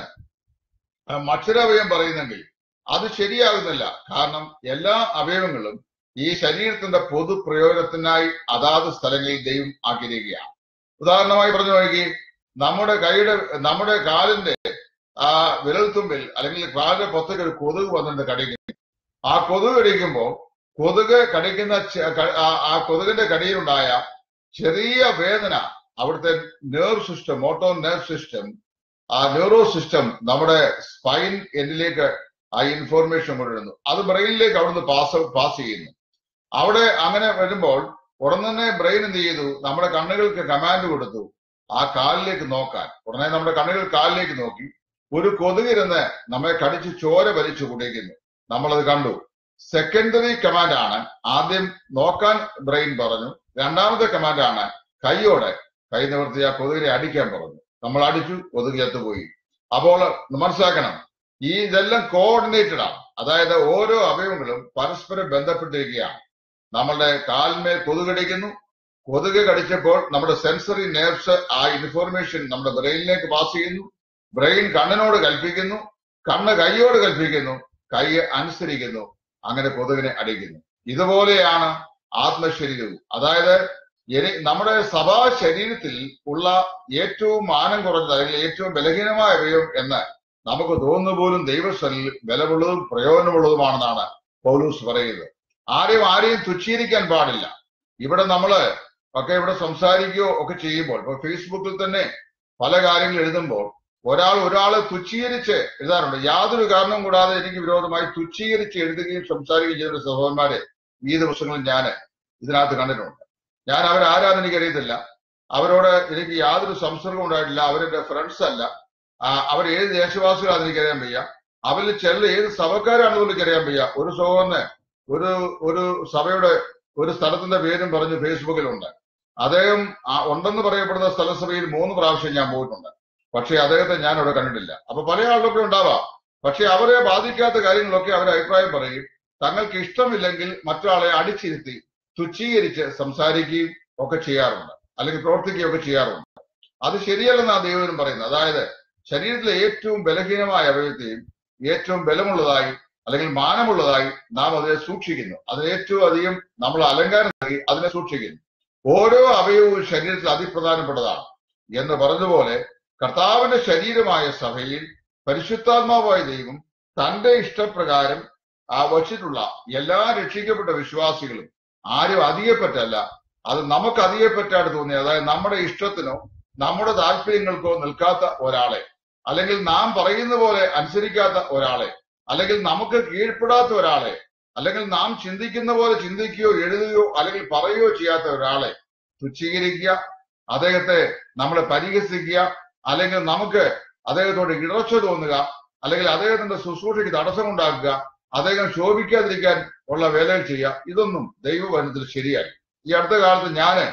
മക്ഷരവയം പറയുന്നെങ്കിൽ അത് ശരിയാകുന്നില്ല കാരണം എല്ലാ അവയവങ്ങളും ഈ ശരീരത്തിന്റെ പൊതു പ്രയോജനത്തിനായി അതാത് സ്ഥലങ്ങളിൽ ദൈവം ആക്കിയിരിക്കുകയാണ് ഉദാഹരണമായി പറഞ്ഞു നോക്കി നമ്മുടെ കൈയുടെ നമ്മുടെ കാലിന്റെ ആ വിരൽത്തുമ്പിൽ അല്ലെങ്കിൽ കാലിന്റെ പുറത്തേക്ക് ഒരു കൊതുക് വന്നിട്ട് കടിക്കും ആ കൊതുക് കടിക്കുമ്പോൾ കൊതുക് കടിക്കുന്ന ചെ- ക- ആ- ആ കൊതുകിന്റെ കടിയിലുണ്ടായ ചെറിയ വേദന അവിടുത്തെ nerve system motor nerve system ആ ന്യൂറോ സിസ്റ്റം നമ്മുടെ സ്പൈൻ എൻഡിലേക്ക് ആ ഇൻഫോർമേഷൻ കൊണ്ടുവരുന്നു അത് ബ്രെയിനിലേക്ക് അവിടുന്ന് പാസ് പാസ് ചെയ്യുന്നു അവിടെ അങ്ങനെ വരുമ്പോൾ ഉടനെ തന്നെ ബ്രെയിൻ എന്ത് ചെയ്തു നമ്മുടെ കണ്ണുകൾക്ക് കമാൻഡ് കൊടുത്തു ആ കാലിലേക്ക് നോക്കാൻ ഉടനെ നമ്മുടെ കണ്ണുകൾ കാലിലേക്ക് നോക്കി ഒരു കൊതുകിരുന്ന് നമ്മെ കടിച്ച് ചോര വലിച്ചു കുടിക്കുന്നു നമ്മളത് കണ്ടു സെക്കൻഡറി കമാൻഡ് ആണ് ആദ്യം നോക്കാൻ ബ്രെയിൻ പറഞ്ഞു രണ്ടാമത്തെ കമാൻഡ് ആണ് കൈയോടെ കൈ നിവർത്തി ആ കൊതുകിനെ അടിക്കാൻ പറഞ്ഞു നമ്മൾ അടിച്ചു കൊതുക് ചത്തുപോയി അപ്പോൾ മനസ്സിലാക്കണം ഈ ഇതെല്ലാം കോർഡിനേറ്റഡ് ആണ് അതായത് ഓരോ അവയവങ്ങളും പരസ്പരം ബന്ധപ്പെട്ടിരിക്കുകയാണ് നമ്മളുടെ കാലിന്മേൽ കൊതുക് കടിക്കുന്നു കൊതുക് കടിച്ചപ്പോൾ നമ്മുടെ സെൻസറി നേർവ്സ് ആ ഇൻഫോർമേഷൻ നമ്മുടെ ബ്രെയിനിലേക്ക് പാസ് ചെയ്യുന്നു ബ്രെയിൻ കണ്ണിനോട് കൽപ്പിക്കുന്നു കണ്ണ് കൈയോട് കൽപ്പിക്കുന്നു കൈ അനുസരിക്കുന്നു അങ്ങനെ കൊതുകിനെ അടിക്കുന്നു ഇതുപോലെയാണ് ആത്മശരീരവും അതായത് എനി- നമ്മുടെ സഭാ ശരീരത്തിൽ ഉള്ള ഏറ്റവും മാനം കുറഞ്ഞത് അല്ലെങ്കിൽ ഏറ്റവും ബലഹീനമായ അവയവം എന്ന് നമുക്ക് തോന്നുന്ന പോലും ദൈവസ്ഥലിൽ ബലമുള്ളതും പ്രയോജനമുള്ളതുമാണെന്നാണ് പൗലൂസ് പറയുന്നത് ആരെയും ആരെയും തുച്ഛീകരിക്കാൻ പാടില്ല ഇവിടെ നമ്മള് ഒക്കെ ഇവിടെ സംസാരിക്കുകയോ ഒക്കെ ചെയ്യുമ്പോൾ ഇപ്പൊ ഫേസ്ബുക്കിൽ തന്നെ പല കാര്യങ്ങൾ എഴുതുമ്പോൾ ഒരാൾ ഒരാളെ തുച്ഛീകരിച്ച് എഴുതാറുണ്ട് യാതൊരു കാരണവും കൂടാതെ എനിക്ക് വിരോധമായി തുച്ഛീകരിച്ച് എഴുതുകയും സംസാരിക്കുകയും ചെയ്ത സഹോദരന്മാരെ ഈ ദിവസങ്ങളിൽ ഞാൻ ഇതിനകത്ത് കണ്ടിട്ടുണ്ട് ഞാൻ അവരാരാന്ന് എനിക്കറിയത്തില്ല അവരോട് എനിക്ക് യാതൊരു സംസർഗം ഉണ്ടായിട്ടില്ല അവരെന്റെ ഫ്രണ്ട്സ് അല്ല ആ, അവർ ഏത് ദേശവാസികളാണെന്ന് എനിക്കറിയാൻ വയ്യ അവരിൽ ചിലർ ഏത് സഭക്കാരാണെന്ന് എനിക്കറിയാൻ വയ്യ ഒരു സഹോദരന് ഒരു ഒരു സഭയുടെ ഒരു സ്ഥലത്തിന്റെ പേരും പറഞ്ഞ് ഫേസ്ബുക്കിലുണ്ട് അദ്ദേഹം ആ ഉണ്ടെന്ന് പറയപ്പെടുന്ന സ്ഥലസഭയിൽ മൂന്ന് പ്രാവശ്യം ഞാൻ പോയിട്ടുണ്ട് പക്ഷേ അദ്ദേഹത്തെ ഞാൻ അവിടെ കണ്ടിട്ടില്ല അപ്പൊ പല ആളുകളൊക്കെ ഉണ്ടാവാം പക്ഷെ അവരെ ബാധിക്കാത്ത കാര്യങ്ങളൊക്കെ അവരെ അഭിപ്രായം പറയും തങ്ങൾക്ക് ഇഷ്ടമില്ലെങ്കിൽ മറ്റൊരാളെ അടിച്ചിരുത്തി തുച്ഛീകരിച്ച് സംസാരിക്കുകയും ഒക്കെ ചെയ്യാറുണ്ട് അല്ലെങ്കിൽ പ്രവർത്തിക്കുകയും ഒക്കെ ചെയ്യാറുണ്ട് അത് ശരിയല്ലെന്നാണ് ദൈവം പറയുന്നത് അതായത് ശരീരത്തിലെ ഏറ്റവും ബലഹീനമായ അവയവത്തെയും ഏറ്റവും ബലമുള്ളതായി അല്ലെങ്കിൽ മാനമുള്ളതായി നാം അതിനെ സൂക്ഷിക്കുന്നു അതിന് ഏറ്റവും അധികം നമ്മൾ അലങ്കാരം നൽകി അതിനെ സൂക്ഷിക്കുന്നു ഓരോ അവയവവും ശരീരത്തിൽ അതിപ്രധാനപ്പെട്ടതാണ് എന്ന് പറഞ്ഞതുപോലെ കർത്താവിന്റെ ശരീരമായ സഭയിൽ പരിശുദ്ധാത്മാവായ ദൈവം തന്റെ ഇഷ്ടപ്രകാരം ആ വച്ചിട്ടുള്ള എല്ലാ രക്ഷിക്കപ്പെട്ട വിശ്വാസികളും ആരും അധികപ്പറ്റല്ല അത് നമുക്ക് അധികപ്പറ്റായിട്ട് തോന്നി അതായത് നമ്മുടെ ഇഷ്ടത്തിനോ നമ്മുടെ താല്പര്യങ്ങൾക്കോ നിൽക്കാത്ത ഒരാളെ അല്ലെങ്കിൽ നാം പറയുന്ന പോലെ അനുസരിക്കാത്ത ഒരാളെ അല്ലെങ്കിൽ നമുക്ക് കീഴ്പ്പെടാത്ത ഒരാളെ അല്ലെങ്കിൽ നാം ചിന്തിക്കുന്ന പോലെ ചിന്തിക്കുകയോ എഴുതുകയോ അല്ലെങ്കിൽ പറയുകയോ ചെയ്യാത്ത ഒരാളെ തുച്ഛീകരിക്കുക അദ്ദേഹത്തെ നമ്മളെ പരിഹസിക്കുക അല്ലെങ്കിൽ നമുക്ക് അദ്ദേഹത്തോട് ഇടർച്ച തോന്നുക അല്ലെങ്കിൽ അദ്ദേഹത്തിന്റെ ശുശ്രൂഷയ്ക്ക് തടസ്സമുണ്ടാക്കുക അദ്ദേഹം ശോഭിക്കാതിരിക്കാൻ ഉള്ള വേലകൾ ചെയ്യുക ഇതൊന്നും ദൈവവചനത്തിൽ ശരിയായി ഈ അടുത്ത കാലത്ത് ഞാന്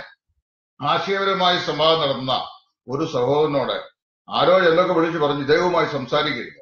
ആശയപരമായി സംവാദം നടത്തുന്ന ഒരു സഹോദരനോട് ആരോ എന്തൊക്കെ വിളിച്ചു പറഞ്ഞു ദൈവവുമായി സംസാരിക്കരുത്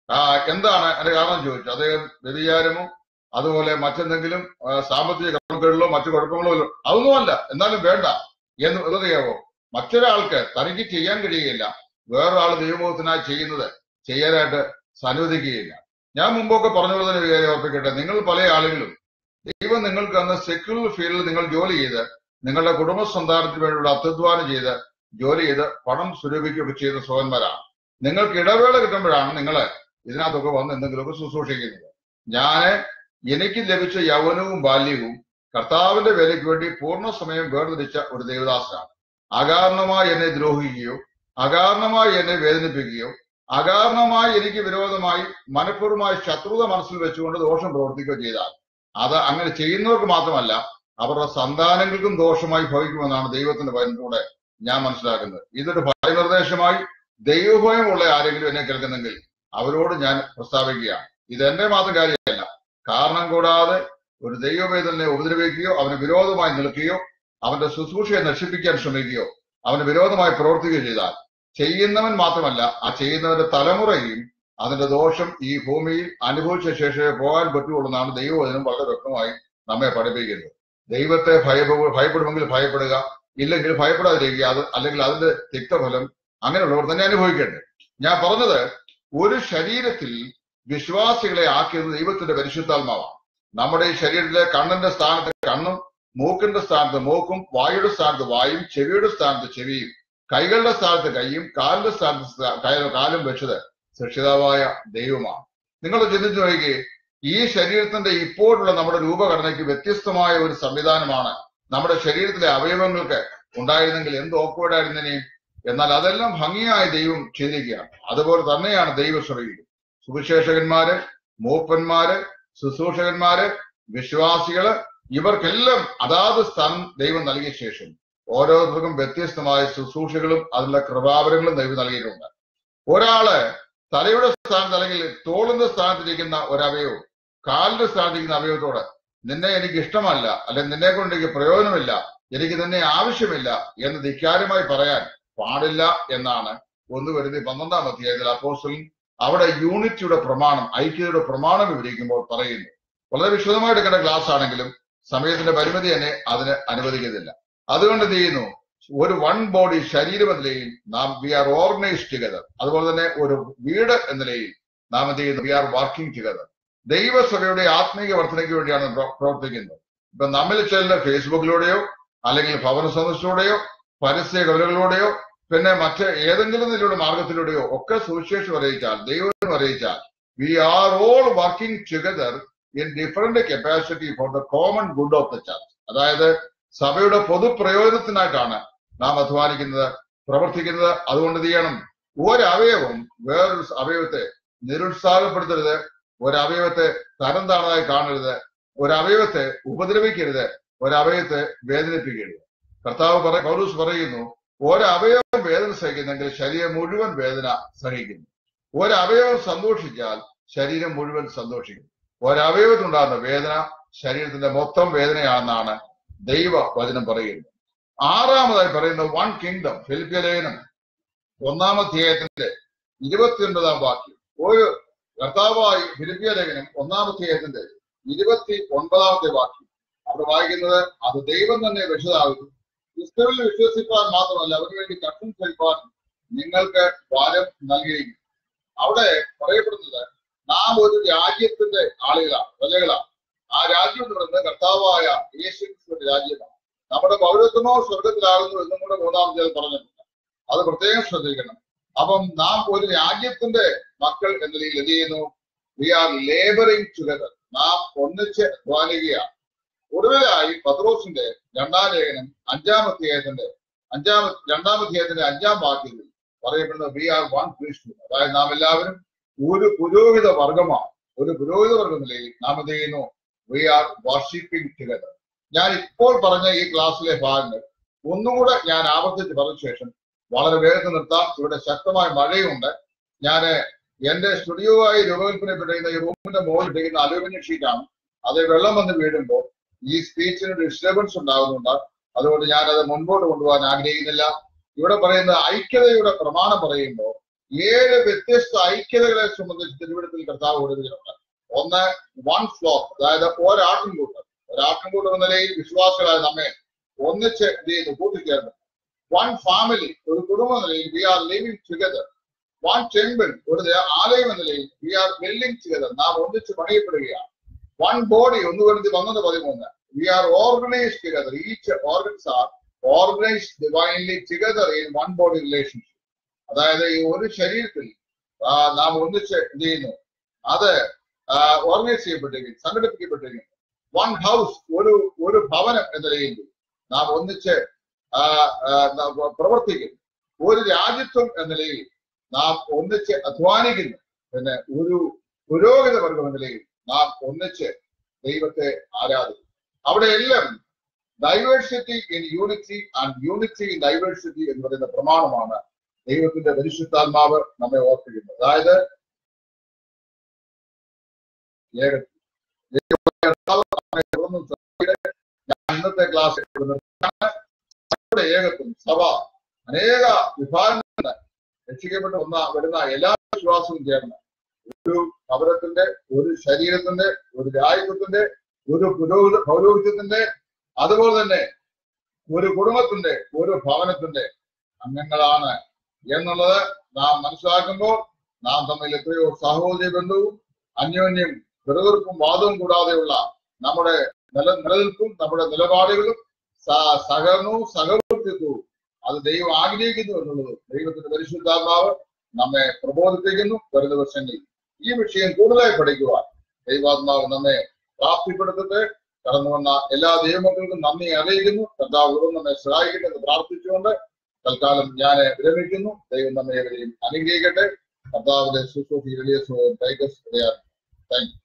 ആ, എന്താണ് അതിന്റെ കാരണം ചോദിച്ചു അദ്ദേഹം വ്യഭിചാരമോ അതുപോലെ മറ്റെന്തെങ്കിലും ആ, സാമ്പത്തിക ക്രമക്കേടിലോ മറ്റു കുഴപ്പങ്ങളോ ഇല്ലോ അതൊന്നുമല്ല എന്നാലും വേണ്ട എന്ന് എന്നറിയാവോ മറ്റൊരാൾക്ക് തനിക്ക് ചെയ്യാൻ കഴിയുകയില്ല വേറൊരാൾ ദൈവബോധത്തിനായി ചെയ്യുന്നത് ചെയ്യാനായിട്ട് അനുവദിക്കുകയില്ല ഞാൻ മുമ്പൊക്കെ പറഞ്ഞ തന്നെ കാര്യം ഓർപ്പിക്കട്ടെ നിങ്ങൾ പല ആളുകളും ദൈവം നിങ്ങൾക്ക് അന്ന് സെക്യുലർ ഫീൽഡിൽ നിങ്ങൾ ജോലി ചെയ്ത് നിങ്ങളുടെ കുടുംബ സന്താനത്തിന് വേണ്ടിയുള്ള അത്യധ്വാനം ചെയ്ത് ജോലി ചെയ്ത് പണം സ്വരൂപിക്കുകയൊക്കെ ചെയ്ത സോഹന്മാരാണ് നിങ്ങൾക്ക് ഇടവേള കിട്ടുമ്പോഴാണ് നിങ്ങൾ ഇതിനകത്തൊക്കെ വന്ന് എന്തെങ്കിലുമൊക്കെ ശുശ്രൂഷിക്കുന്നത് ഞാന് എനിക്ക് ലഭിച്ച യൗവനവും ബാല്യവും കർത്താവിന്റെ വേലയ്ക്ക് വേണ്ടി പൂർണ്ണ സമയം വേർതിരിച്ച ഒരു ദേവദാസനാണ് അകാരണമായി എന്നെ ദ്രോഹിക്കുകയോ അകാരണമായി എന്നെ വേദനിപ്പിക്കുകയോ അകാരണമായി എനിക്ക് വിരോധമായി മനഃപൂർവ്വമായി ശത്രുത മനസ്സിൽ വെച്ചുകൊണ്ട് ദോഷം പ്രവർത്തിക്കുകയോ ചെയ്താൽ അത് അങ്ങനെ ചെയ്യുന്നവർക്ക് മാത്രമല്ല അവരുടെ സന്താനങ്ങൾക്കും ദോഷമായി ഭവിക്കുമെന്നാണ് ദൈവത്തിന്റെ ഭയത്തിലൂടെ ഞാൻ മനസ്സിലാക്കുന്നത് ഇതൊരു ഭയനിർദ്ദേശമായി ദൈവഭയമുള്ള ആരെങ്കിലും എന്നെ കേൾക്കുന്നെങ്കിൽ അവരോട് ഞാൻ പ്രസ്താവിക്കുകയാണ് ഇത് എന്റെ മാത്രം കാര്യമല്ല കാരണം കൂടാതെ ഒരു ദൈവവേദനെ ഉപദ്രവിക്കുകയോ അവന് വിരോധമായി നിൽക്കുകയോ അവന്റെ ശുശ്രൂഷയെ നശിപ്പിക്കാൻ ശ്രമിക്കുകയോ അവന് വിരോധമായി പ്രവർത്തിക്കുകയോ ചെയ്താൽ ചെയ്യുന്നവൻ മാത്രമല്ല ആ ചെയ്യുന്നവന്റെ തലമുറയും അതിന്റെ ദോഷം ഈ ഭൂമിയിൽ അനുഭവിച്ച ശേഷമേ പോകാൻ പറ്റുള്ളൂ എന്നാണ് ദൈവവചനം വളരെ വ്യക്തമായി നമ്മെ പഠിപ്പിക്കുന്നത് ദൈവത്തെ ഭയപ്പെ ഭയപ്പെടുമെങ്കിൽ ഭയപ്പെടുക ഇല്ലെങ്കിൽ ഭയപ്പെടാതിരിക്കുക അത് അല്ലെങ്കിൽ അതിന്റെ തിക്തഫലം അങ്ങനെയുള്ളവർ തന്നെ അനുഭവിക്കേണ്ടത് ഞാൻ പറഞ്ഞത് ഒരു ശരീരത്തിൽ വിശ്വാസികളെ ആക്കിയത് ദൈവത്തിന്റെ പരിശുദ്ധാത്മാവാണ് നമ്മുടെ ഈ ശരീരത്തിലെ കണ്ണിന്റെ സ്ഥാനത്ത് കണ്ണും മൂക്കിന്റെ സ്ഥാനത്ത് മൂക്കും വായുടെ സ്ഥാനത്ത് വായും ചെവിയുടെ സ്ഥാനത്ത് ചെവിയും കൈകളുടെ സ്ഥാനത്ത് കൈയും കാലിന്റെ സ്ഥാനത്ത് സ്ഥാ- കൈ- കാലും വെച്ചത് സൃഷ്ടിതാവായ ദൈവമാണ് നിങ്ങൾ ചിന്തിച്ചു നോക്കിയേ ഈ ശരീരത്തിന്റെ ഇപ്പോഴുള്ള നമ്മുടെ രൂപഘടനയ്ക്ക് വ്യത്യസ്തമായ ഒരു സംവിധാനമാണ് നമ്മുടെ ശരീരത്തിലെ അവയവങ്ങൾക്ക് ഉണ്ടായിരുന്നെങ്കിൽ എന്ത് ഓക്വേർഡായിരുന്നേനെയും എന്നാൽ അതെല്ലാം ഭംഗിയായി ദൈവം ചെയ്തിരിക്കുകയാണ് അതുപോലെ തന്നെയാണ് ദൈവസ്വരയിൽ സുവിശേഷകന്മാര് മൂപ്പന്മാര് ശുശ്രൂഷകന്മാര് വിശ്വാസികള് ഇവർക്കെല്ലാം അതാത് സ്ഥാനം ദൈവം നൽകിയ ശേഷം ഓരോരുത്തർക്കും വ്യത്യസ്തമായ ശുശ്രൂഷകളും അതിനുള്ള കൃപാവരങ്ങളും ദൈവം നൽകിയിട്ടുണ്ട് ഒരാള് തലയുടെ സ്ഥാനത്ത് അല്ലെങ്കിൽ തോളിന്റെ സ്ഥാനത്തിരിക്കുന്ന ഒരവയവും കാലിന്റെ സ്ഥാനത്തിരിക്കുന്ന അവയവത്തോട് നിന്നെ എനിക്ക് ഇഷ്ടമല്ല അല്ലെങ്കിൽ നിന്നെ കൊണ്ട് എനിക്ക് പ്രയോജനമില്ല എനിക്ക് നിന്നെ ആവശ്യമില്ല എന്ന് ധിക്കാരമായി പറയാൻ പാടില്ല എന്നാണ് ഒന്ന് വരുന്ന പന്ത്രണ്ടാം അധ്യായത്തിൽ അപ്പോസ്റ്റലിൻ അവിടെ യൂണിറ്റിയുടെ പ്രമാണം ഐക്യതയുടെ പ്രമാണം വിവരിക്കുമ്പോൾ പറയുന്നു വളരെ വിശദമായി എടുക്കേണ്ട ക്ലാസ് ആണെങ്കിലും സമയത്തിന്റെ പരിമിതി തന്നെ അതിന് അനുവദിക്കുന്നില്ല അതുകൊണ്ട് എന്ത് ചെയ്യുന്നു ഒരു വൺ ബോഡി ശരീരം എന്ന നിലയിൽ നാം വി ആർ ഓർഗനൈസ്ഡ് ടുഗദർ അതുപോലെ തന്നെ ഒരു വീട് എന്ന നിലയിൽ നാം എന്ത് ചെയ്യുന്നു വി ആർ വർക്കിംഗ് ടുഗദർ ദൈവസഭയുടെ ആത്മീയ വർധനയ്ക്ക് വേണ്ടിയാണ് പ്ര- പ്രവർത്തിക്കുന്നത് ഇപ്പൊ നമ്മിൽ ചിലർ ഫേസ്ബുക്കിലൂടെയോ അല്ലെങ്കിൽ ഭവന സദസ്സിലൂടെയോ പരസ്യ കവലകളിലൂടെയോ പിന്നെ മറ്റ് ഏതെങ്കിലും നിലയുടെ മാർഗത്തിലൂടെയോ ഒക്കെ സുവിശേഷം അറിയിച്ചാൽ ദൈവം അറിയിച്ചാൽ we are all working together in different capacity for the common good of the church അതായത് സഭയുടെ പൊതുപ്രയോജനത്തിനായിട്ടാണ് നാം അധ്വാനിക്കുന്നത് പ്രവർത്തിക്കുന്നത് അതുകൊണ്ട് എന്ത് ചെയ്യണം ഒരവയവം വേറൊരു അവയവത്തെ നിരുത്സാഹപ്പെടുത്തരുത് ഒരവയവത്തെ തരം താണതായി കാണരുത് ഒരവയവത്തെ ഉപദ്രവിക്കരുത് ഒരവയവത്തെ വേദനിപ്പിക്കരുത് കർത്താവ് പറ പൗലൂസ് പറയുന്നു ഒരവയവം വേദന സഹിക്കുന്നെങ്കിൽ ശരീരം മുഴുവൻ വേദന സഹിക്കുന്നു ഒരവയവം സന്തോഷിച്ചാൽ ശരീരം മുഴുവൻ സന്തോഷിക്കും ഒരവയവത്തിനുണ്ടാകുന്ന വേദന ശരീരത്തിന്റെ മൊത്തം വേദനയാണെന്നാണ് ദൈവ വചനം പറയുന്നത് ആറാമതായി പറയുന്ന വൺ കിങ്ഡം ഫിലിപ്പിയ ലേഖനം ഒന്നാം അധ്യായത്തിന്റെ ഇരുപത്തിയൊൻപതാം വാക്യം ഒരു കർത്താവായി ഫിലിപ്പിയ ലേഖനം ഒന്നാം അധ്യായത്തിന്റെ ഇരുപത്തി ഒൻപതാമത്തെ വാക്യം അവിടെ വായിക്കുന്നത് അത് ദൈവം തന്നെ രക്ഷിതാകുന്നു ക്രിസ്തുവിൽ വിശ്വസിപ്പാൻ മാത്രമല്ല അവന് വേണ്ടി കഷ്ടം സഹിപ്പാൻ നിങ്ങൾക്ക് ഭാരം നൽകിയിരിക്കുന്നു അവിടെ പറയപ്പെടുന്നത് നാം ഒരു രാജ്യത്തിന്റെ ആളുകളാണ് പ്രജകളാണ് ആ രാജ്യം എന്ന് പറയുന്നത് കർത്താവായ യേശു ക്രിസ്തുവിന്റെ രാജ്യമാണ് നമ്മുടെ പൗരത്വമോ സ്വർഗത്തിലാകുന്നു എന്നും കൂടെ മൂന്നാമത്തെ പറഞ്ഞിട്ടുണ്ട് അത് പ്രത്യേകം ശ്രദ്ധിക്കണം അപ്പം നാം ഒരു രാജ്യത്തിന്റെ മക്കൾ എന്ന നിലയിൽ എന്ത് ചെയ്യുന്നു വി ആർ ലേബറിംഗ് ടുഗദർ നാം ഒന്നിച്ച് അധ്വാനിക്കുകയാണ് ഒടുവിലായി പത്രോസിന്റെ രണ്ടാം ലേഖനം അഞ്ചാം അധ്യായത്തിന്റെ അഞ്ചാം രണ്ടാം അധ്യായത്തിന്റെ അഞ്ചാം വാക്യത്തിൽ പറയപ്പെടുന്നത് വി ആർ വൺ ക്രിസ്തു അതായത് നാം എല്ലാവരും ഒരു പുരോഹിത വർഗമാണ് ഒരു പുരോഹിത വർഗ നിലയിൽ നാം എന്ത് ചെയ്യുന്നു വി ആർ വർഷിപ്പിംഗ് ടുഗദർ ഞാൻ ഇപ്പോൾ പറഞ്ഞ ഈ ക്ലാസ്സിലെ ഭാഗങ്ങൾ ഒന്നുകൂടെ ഞാൻ ആവർത്തിച്ച് പറഞ്ഞ ശേഷം വളരെ വേഗത്തിൽ നിർത്താം ഇവിടെ ശക്തമായ മഴയുണ്ട് ഞാൻ എന്റെ സ്റ്റുഡിയോവായി രൂപകൽപ്പനപ്പെട്ടിരിക്കുന്ന ഈ റൂമിന്റെ മുകളിൽ ഇട്ടിരിക്കുന്ന അലൂമിനിയം ഷീറ്റാണ് അത് വെള്ളം വന്ന് വീഴുമ്പോൾ ഈ സ്പീച്ചിന് ഡിസ്റ്റർബൻസ് ഉണ്ടാകുന്നുണ്ട് അതുകൊണ്ട് ഞാൻ അത് മുൻപോട്ട് കൊണ്ടുപോകാൻ ആഗ്രഹിക്കുന്നില്ല ഇവിടെ പറയുന്ന ഐക്യതയുടെ പ്രമാണം പറയുമ്പോൾ ഏഴ് വ്യത്യസ്ത ഐക്യതകളെ സംബന്ധിച്ച് തിരുവിടത്തിൽ കർത്താവ് കൊടുത്തിട്ടുണ്ട് ഒന്ന് വൺ ഫ്ലോക്ക് അതായത് ഒരാട്ടിൻകൂട്ടം ഒരാട്ടിൻകൂട്ടം എന്ന നിലയിൽ വിശ്വാസികളായ നമ്മെ ഒന്നിച്ച് എന്ത് ചെയ്യുന്നു കൂട്ടിച്ചേർന്നു വൺ ഫാമിലി ഒരു കുടുംബ നിലയിൽ we are living together one temple ഒരു ദേ- ആലയം എന്ന നിലയിൽ വി ആർ ബിൽഡിംഗ് ടുഗദർ നാം ഒന്നിച്ച് പണിയപ്പെടുകയാണ് വൺ ബോഡി ഒന്ന് വരുന്നത് പന്ത്രണ്ട് പതിമൂന്ന് we are organised together each organs are organised divinely together in one body relationship അതായത് ഈ ഒരു ശരീരത്തിൽ ആ, നാം ഒന്നിച്ച് എന്ത് ചെയ്യുന്നു അത് ഓർഗനൈസ് ചെയ്യപ്പെട്ടിരിക്കുന്നു സംഘടിപ്പിക്കപ്പെട്ടിരിക്കുന്നു വൺ ഹൗസ് ഒരു ഒരു ഭവനം എന്ന നിലയിൽ നാം ഒന്നിച്ച് ആ, ആ, നാം പ്രവർത്തിക്കുന്നു ഒരു രാജ്യത്വം എന്ന നിലയിൽ നാം ഒന്നിച്ച് അധ്വാനിക്കുന്നു പിന്നെ ഒരു പുരോഗതി വർഗം എന്ന നിലയിൽ നാം ഒന്നിച്ച് ദൈവത്തെ ആരാധിക്കും അവിടെ എല്ലാം diversity in unity and unity in diversity എന്ന് പറയുന്ന പ്രമാണമാണ് ദൈവത്തിന്റെ പരിശുദ്ധാത്മാവ് നമ്മെ ഓർപ്പിക്കുന്നത് അതായത് ഏക- ദൈവം നമ്മെ തുറന്നു സഭയുടെ ഞാൻ ഇന്നത്തെ ക്ലാസ് സഭയുടെ ഏകത്വം സഭ അനേക വിഭാഗങ്ങൾ രക്ഷിക്കപ്പെട്ട് വന്ന വരുന്ന എല്ലാ വിശ്വാസവും ചേർന്ന് ഒരു നഗരത്തിന്റെ ഒരു ശരീരത്തിന്റെ ഒരു രാജ്യത്തിന്റെ ഒരു പുരോഹിത പൗരോഹിത്യത്തിന്റെ അതുപോലെ തന്നെ ഒരു കുടുംബത്തിന്റെ ഒരു ഭവനത്തിന്റെ അംഗങ്ങളാണ് എന്നുള്ളത് നാം മനസ്സിലാക്കുമ്പോൾ നാം തമ്മിൽ എത്രയോ സഹോദര ബന്ധവും അന്യോന്യം വെറുതെറുപ്പും വാദവും കൂടാതെയുള്ള നമ്മുടെ നില നിലനിൽപ്പും നമ്മുടെ നിലപാടുകളും സ- സഹകരണവും സഹവർത്തിത്വവും അത് ദൈവം ആഗ്രഹിക്കുന്നു എന്നുള്ളത് ദൈവത്തിന്റെ പരിശുദ്ധാത്മാവ് നമ്മെ പ്രബോധിപ്പിക്കുന്നു വരും ദിവസങ്ങളിൽ ഈ വിഷയം കൂടുതലായി പഠിക്കുവാൻ ദൈവാത്മാവ് നമ്മെ പ്രാപ്തിപ്പെടുത്തട്ടെ കടന്നു വന്ന എല്ലാ ദൈവമക്കൾക്കും നന്ദി അറിയിക്കുന്നു കർത്താവ് ഉടൻ നമ്മെ സഹായിക്കട്ടെ എന്ന് പ്രാർത്ഥിച്ചുകൊണ്ട് തൽക്കാലം ഞാൻ വിരമിക്കുന്നു ദൈവം നമ്മെ ഏവരെയും അനുഗ്രഹിക്കട്ടെ കർത്താവിന്റെ ശുശ്രൂഷ വലിയ ടൈഗസ് താങ്ക് യു